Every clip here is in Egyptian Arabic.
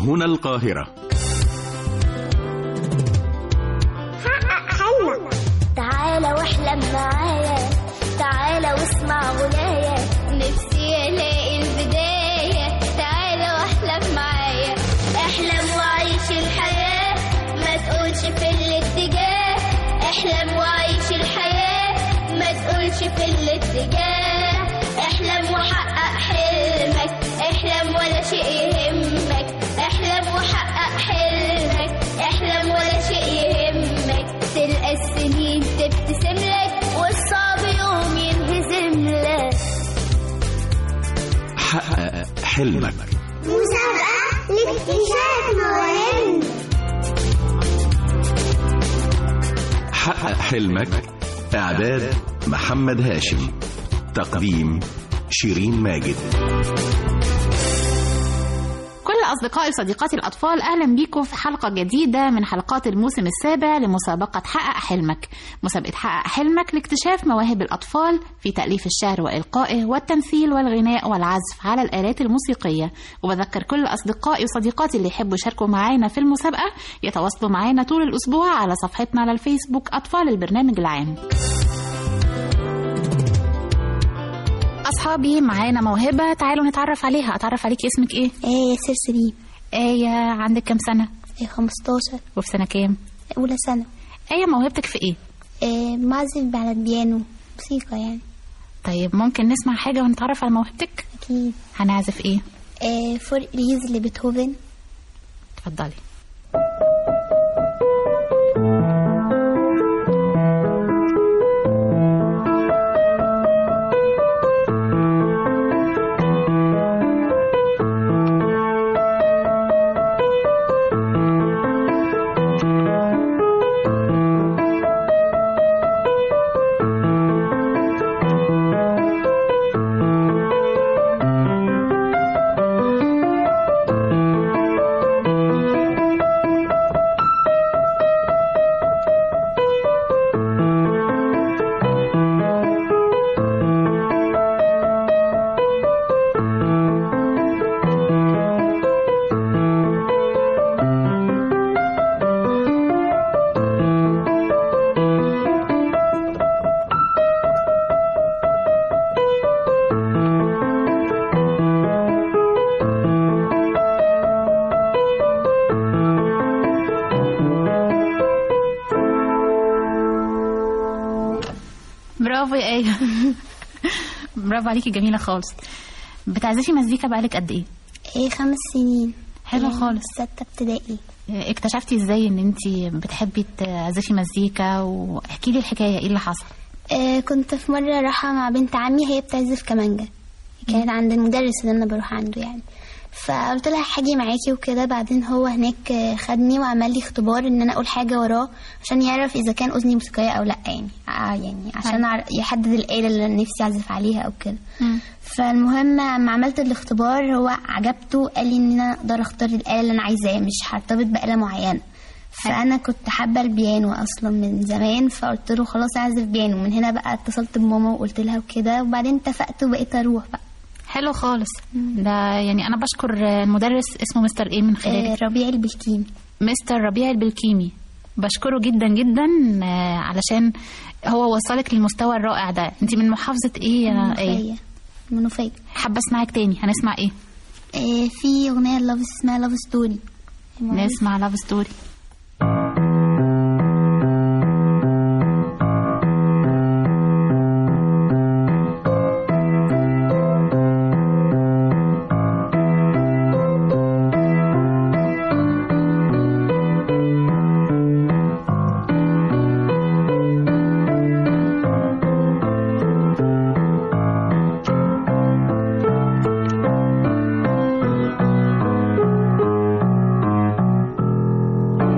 هنا القاهرة حقق حلمك تعالى واحلم معايا تعالى واسمع غنايا نفسي الاقي البداية تعالى واحلم معايا احلم وعيش الحياة ما تقولش في الاتجاه احلم وعيش الحياة ما تقولش في الاتجاه احلم وحقق حلمك احلم ولا شيء يهمك احلم وحقق حلمك احلم ولا شيء يهمك تلقى السنين تبتسم لك والصعب يوم ينهزم لك حقق حلمك مسابقة لاكتشاف مواهب حقق حلمك إعداد محمد هاشم تقديم شيرين ماجد كل أصدقائي وصديقاتي الأطفال أهلا بيكم في حلقة جديدة من حلقات الموسم السابع لمسابقة حقق حلمك مسابقة حقق حلمك لاكتشاف مواهب الأطفال في تأليف الشعر وإلقائه والتمثيل والغناء والعزف على الآلات الموسيقية وبذكر كل أصدقائي وصديقاتي اللي يحبوا يشاركوا معانا في المسابقة يتواصلوا معانا طول الأسبوع على صفحتنا على الفيسبوك أطفال البرنامج العام أصحابي معانا موهبة تعالوا نتعرف عليها أتعرف عليكي اسمك إيه؟ ايه ياسر سليم آية عندك كام سنة؟ ايه 15 وفي سنة كام؟ اولى سنة آية موهبتك في إيه؟ ايه معزف على البيانو موسيقى يعني طيب ممكن نسمع حاجة ونتعرف على موهبتك؟ اكيد هنعزف إيه؟ ايه فور ريز لبيتهوفن اتفضلي برافو يا آية برافو عليكي جميلة خالص بتعزفي مزيكا بقالك قد إيه؟ ايه خمس سنين حلو إيه، خالص ستة ابتدائي اكتشفتي ازاي ان انت بتحبي تعزفي مزيكا واحكي لي الحكايه ايه اللي حصل إيه كنت في مرة رايحة مع بنت عمي هي بتعزف كمانجا كانت عند المدرس اللي انا بروح عنده يعني فقلت لها هاجي معاكي وكده بعدين هو هناك آه، خدني وعمل لي اختبار ان انا اقول حاجه وراه عشان يعرف اذا كان اذني موسيقيه او لا يعني آه يعني عشان أعرف- يحدد الاله اللي أنا نفسي اعزف عليها او كده فالمهم لما عملت الاختبار هو عجبته قال لي ان انا اقدر اختار الاله اللي انا عايزاها مش هرتبط باله معينه فانا كنت حابه البيانو اصلا من زمان فقلت له خلاص اعزف بيانو من هنا بقى اتصلت بماما وقلت لها وكده وبعدين اتفقت وبقيت اروح بقى حلو خالص ده يعني انا بشكر المدرس اسمه مستر ايه من آه، خلالك ربيع البلكيم مستر ربيع البلكيمي بشكره جدا جدا آه، علشان هو وصلك للمستوى الرائع ده انت من محافظه ايه يا ايه منوفية منوفية حابه اسمعك تاني هنسمع ايه آه، في اغنيه لاف اسمها لاف ستوري نسمع لاف ستوري Thank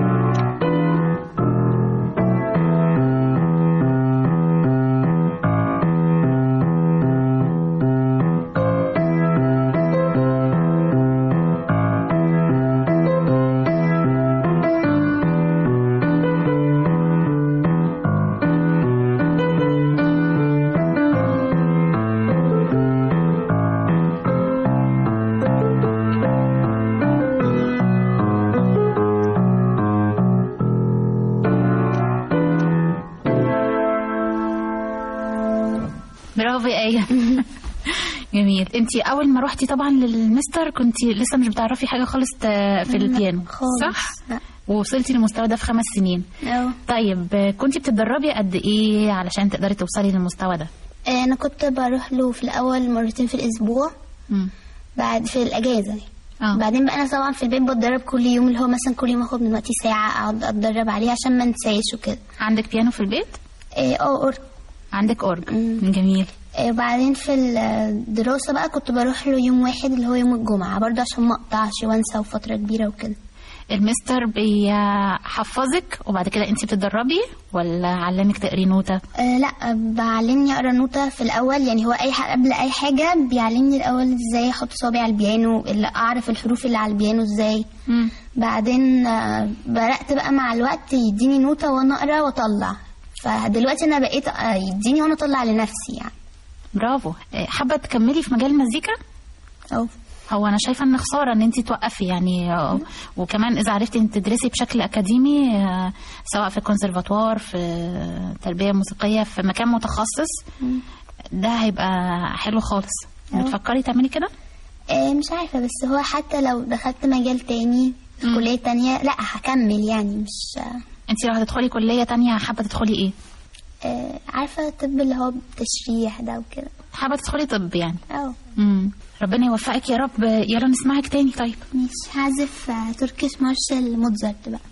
آية جميل انت اول ما روحتي طبعا للمستر كنت لسه مش بتعرفي حاجه خالص ت- في البيانو خالص صح لا ووصلتي للمستوى ده في خمس سنين أو. طيب كنت بتتدربي قد ايه علشان تقدري توصلي للمستوى ده آه، انا كنت بروح له في الاول مرتين في الاسبوع مم. بعد في الاجازه اه بعدين بقى انا طبعا في البيت بتدرب كل يوم اللي هو مثلا كل يوم اخد من وقتي ساعه اقعد اتدرب عليه عشان ما انساش وكده عندك بيانو في البيت اه آه، أور- عندك اورج مم. جميل آه، وبعدين في الدراسه بقى كنت بروح له يوم واحد اللي هو يوم الجمعه برضه عشان ما اقطعش وانسى وفتره كبيره وكده المستر بيحفظك وبعد كده انت بتتدربي ولا علمك تقري نوتة أه لا بعلمني اقرا نوتة في الاول يعني هو اي حاجه قبل اي حاجه بيعلمني الاول ازاي احط صوابعي على البيانو اللي اعرف الحروف اللي على البيانو ازاي مم. بعدين آه، بدات بقى مع الوقت يديني نوتة وانا اقرا واطلع فدلوقتي انا بقيت آه، يديني وانا اطلع لنفسي يعني برافو إيه، حابة تكملي في مجال المزيكا أو هو انا شايفه ان خساره ان انت توقفي يعني آه، وكمان اذا عرفتي ان تدرسي بشكل اكاديمي آه، سواء في الكونسرفاتوار في تربيه موسيقيه في مكان متخصص ده هيبقى حلو خالص أه. بتفكري تعملي كده آه، مش عارفه بس هو حتى لو دخلت مجال تاني في مم. كليه تانية لا هكمل يعني مش آه، انت لو هتدخلي كليه تانية حابه تدخلي ايه آه، عارفه الطب اللي هو بالتشريح ده وكده حابه تدخلي طب يعني اه امم ربنا يوفقك يا رب يلا نسمعك تاني طيب مش هعزف آه، تركيش مارشال موتزارت بقى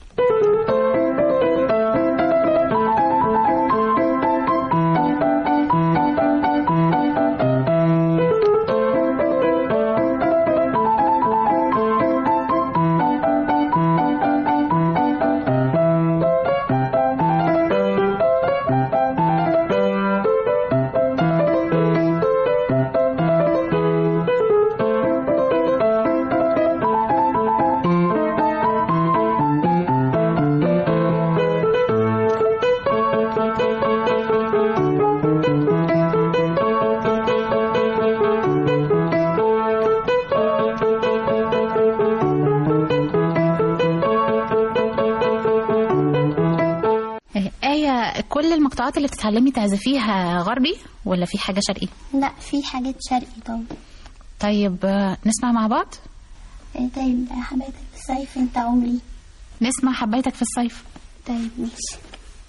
إيه، آية كل المقطوعات اللي بتتعلمي تعزفيها غربي ولا في حاجة شرقي؟ لا في حاجات شرقي طبعا طيب آه، نسمع مع بعض؟ آه، طيب آه، حبيتك في الصيف انت عمري نسمع حبيتك في الصيف طيب ماشي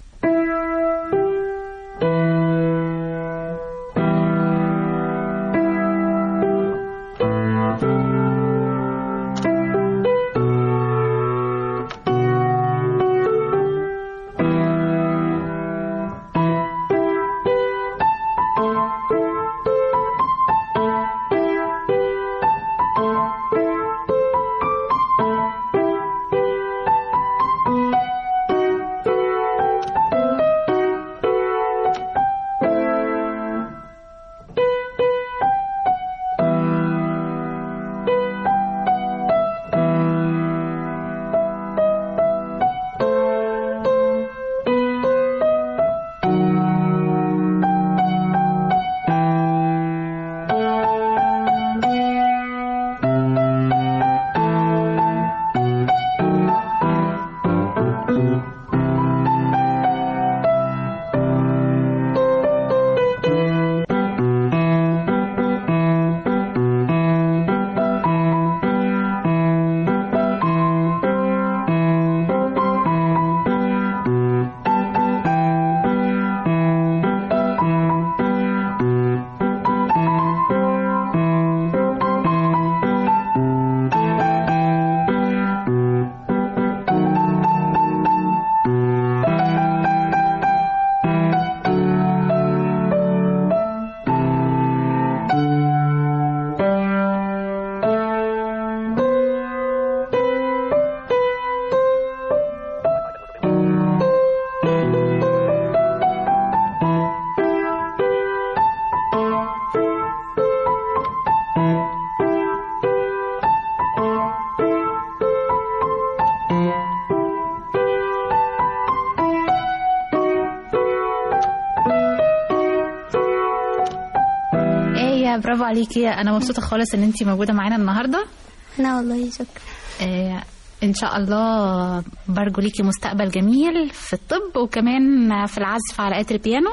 آية برافو عليكي أنا مبسوطة خالص إن أنت موجودة معانا النهاردة لا والله شكرا آه، إن شاء الله برجو ليكي مستقبل جميل في الطب وكمان في العزف على آلة البيانو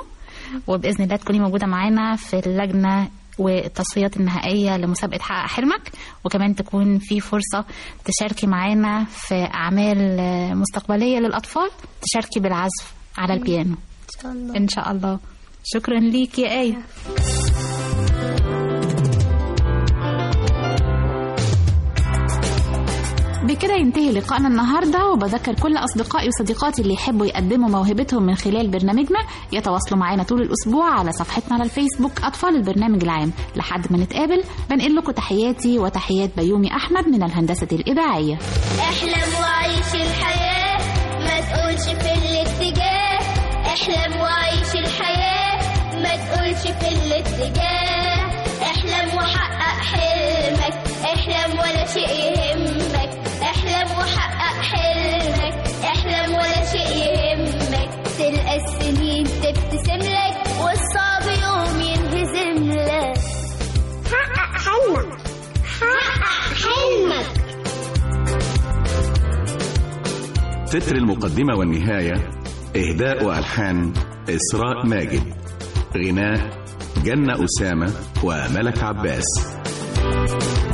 وباذن الله تكوني موجوده معانا في اللجنه والتصفيات النهائيه لمسابقه حقق حلمك وكمان تكون في فرصه تشاركي معانا في اعمال آه، مستقبليه للاطفال تشاركي بالعزف على البيانو ان شاء الله ان شاء الله شكرا ليك يا ايه بكده ينتهي لقائنا النهارده وبذكر كل اصدقائي وصديقاتي اللي يحبوا يقدموا موهبتهم من خلال برنامجنا يتواصلوا معانا طول الاسبوع على صفحتنا على الفيسبوك اطفال البرنامج العام لحد ما نتقابل بنقل لكم تحياتي وتحيات بيومي احمد من الهندسه الاذاعيه احلم وعيش الحياة ما تقولش في الاتجاه احلم وعيش الحياة ما تقولش في الاتجاه احلم وحقق حلمك احلم ولا شيء يهمك احلم وحقق حلمك احلم ولا شيء يهمك تلقى السنين تبتسم لك والصعب يوم ينهزم لك حقق حلمك حقق حلمك تتر المقدمة والنهاية إهداء وألحان إسراء ماجد غناء جنة أسامة وملك عباس